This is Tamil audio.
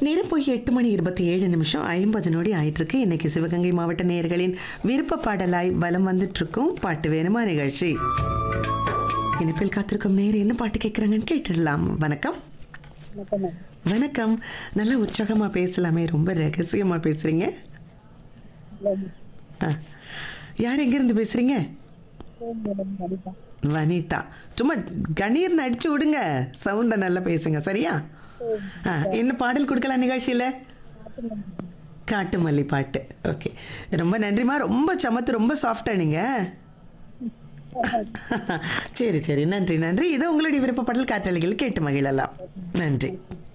நேரம் போய் எட்டு மணி இருபத்தி ஏழு நிமிஷம் ஐம்பது நொடி ஆயிட்டிருக்கு இன்னைக்கு சிவகங்கை மாவட்ட நேயர்களின் விருப்ப பாடலாய் வலம் வந்துட்டு இருக்கும் பாட்டு வேணுமா நிகழ்ச்சி இனிப்பில் காத்திருக்கும் நேர் என்ன பாட்டு கேட்குறாங்கன்னு கேட்டுடலாம் வணக்கம் வணக்கம் மேம் வணக்கம் நல்லா உற்சாகமாக பேசலாமே ரொம்ப ரகசியமாக பேசுகிறீங்க ஹலோ ஆ யார் எங்கேருந்து பேசுகிறீங்க ஃபோன் மேடம் வனிதா வனிதா சும்மா கணீர்னு அடிச்சு விடுங்க சவுண்டை நல்லா பேசுங்க சரியா ஆ என்ன பாடல் கொடுக்கலாம் நிகழ்ச்சியில் காட்டு மல்லி பாட்டு ஓகே ரொம்ப நன்றிம்மா ரொம்ப சமத்து ரொம்ப சாஃப்டா நீங்கள் சரி சரி நன்றி நன்றி இது உங்களுடைய விருப்ப பாடல் காற்றலைகள் கேட்டு மகிழலாம் நன்றி